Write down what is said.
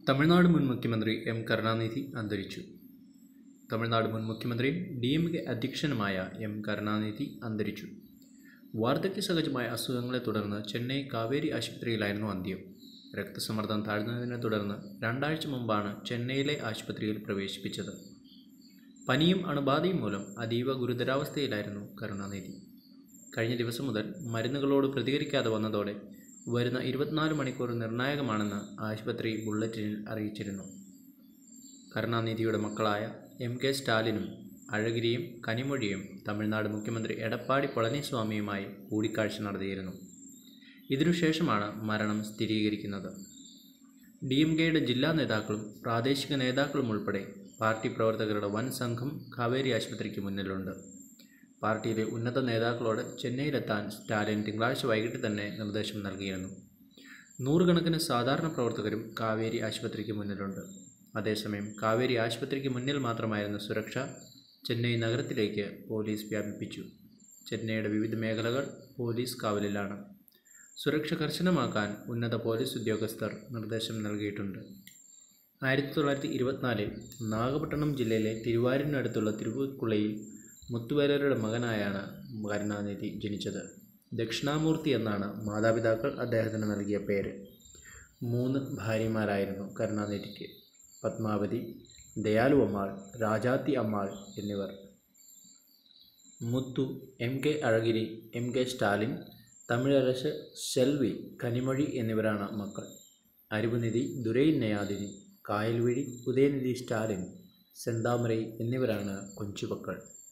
തമിഴ്നാട് മുൻ മുഖ്യമന്ത്രി എം കരുണാനിധി അന്തരിച്ചു തമിഴ്നാട് മുൻ മുഖ്യമന്ത്രിയും ഡി എം കെ അധ്യക്ഷനുമായ എം കരുണാനിധി അന്തരിച്ചു വാർദ്ധക്യ സഹജമായ അസുഖങ്ങളെ തുടർന്ന് ചെന്നൈ കാവേരി ആശുപത്രിയിലായിരുന്നു അന്ത്യം രക്തസമ്മർദ്ദം താഴ്ന്നതിനെ തുടർന്ന് രണ്ടാഴ്ച മുമ്പാണ് ചെന്നൈയിലെ ആശുപത്രിയിൽ പ്രവേശിപ്പിച്ചത് പനിയും അണുബാധയും മൂലം അതീവ ഗുരുതരാവസ്ഥയിലായിരുന്നു കരുണാനിധി കഴിഞ്ഞ ദിവസം മുതൽ മരുന്നുകളോട് പ്രതികരിക്കാതെ വന്നതോടെ വരുന്ന ഇരുപത്തിനാല് മണിക്കൂർ നിർണായകമാണെന്ന് ആശുപത്രി ബുള്ളറ്റിനിൽ അറിയിച്ചിരുന്നു കരുണാനിധിയുടെ മക്കളായ എം കെ സ്റ്റാലിനും അഴഗിരിയും കനിമൊഴിയും തമിഴ്നാട് മുഖ്യമന്ത്രി എടപ്പാടി പളനിസ്വാമിയുമായി കൂടിക്കാഴ്ച നടത്തിയിരുന്നു ഇതിനുശേഷമാണ് മരണം സ്ഥിരീകരിക്കുന്നത് ഡി എം കെയുടെ ജില്ലാ നേതാക്കളും പ്രാദേശിക നേതാക്കളും ഉൾപ്പെടെ പാർട്ടി പ്രവർത്തകരുടെ വൻ സംഘം കാവേരി ആശുപത്രിക്ക് മുന്നിലുണ്ട് പാർട്ടിയിലെ ഉന്നത നേതാക്കളോട് ചെന്നൈയിലെത്താൻ സ്റ്റാലിൻ തിങ്കളാഴ്ച വൈകിട്ട് തന്നെ നിർദ്ദേശം നൽകിയിരുന്നു നൂറുകണക്കിന് സാധാരണ പ്രവർത്തകരും കാവേരി ആശുപത്രിക്ക് മുന്നിലുണ്ട് അതേസമയം കാവേരി ആശുപത്രിക്ക് മുന്നിൽ മാത്രമായിരുന്ന സുരക്ഷ ചെന്നൈ നഗരത്തിലേക്ക് പോലീസ് വ്യാപിപ്പിച്ചു ചെന്നൈയുടെ വിവിധ മേഖലകൾ പോലീസ് കാവലിലാണ് സുരക്ഷ കർശനമാക്കാൻ ഉന്നത പോലീസ് ഉദ്യോഗസ്ഥർ നിർദ്ദേശം നൽകിയിട്ടുണ്ട് ആയിരത്തി തൊള്ളായിരത്തി ഇരുപത്തിനാലിൽ നാഗപട്ടണം ജില്ലയിലെ തിരുവാരൂരിനടുത്തുള്ള തിരുവുക്കുളയിൽ മുത്തുവേലരുടെ മകനായാണ് കരുണാനിധി ജനിച്ചത് ദക്ഷിണാമൂർത്തി എന്നാണ് മാതാപിതാക്കൾ അദ്ദേഹത്തിന് നൽകിയ പേര് മൂന്ന് ഭാര്യമാരായിരുന്നു കരുണാനിധിക്ക് പത്മാവതി ദയാലു അമ്മാൾ രാജാത്തി അമ്മാൾ എന്നിവർ മുത്തു എം കെ അഴഗിരി എം കെ സ്റ്റാലിൻ തമിഴരശ് സെൽവി കനിമൊഴി എന്നിവരാണ് മക്കൾ അരുവുനിധി ദുരൈ നയാദിനി കായൽവിഴി ഉദയനിധി സ്റ്റാലിൻ സെന്താമരൈ എന്നിവരാണ് കൊച്ചുമക്കൾ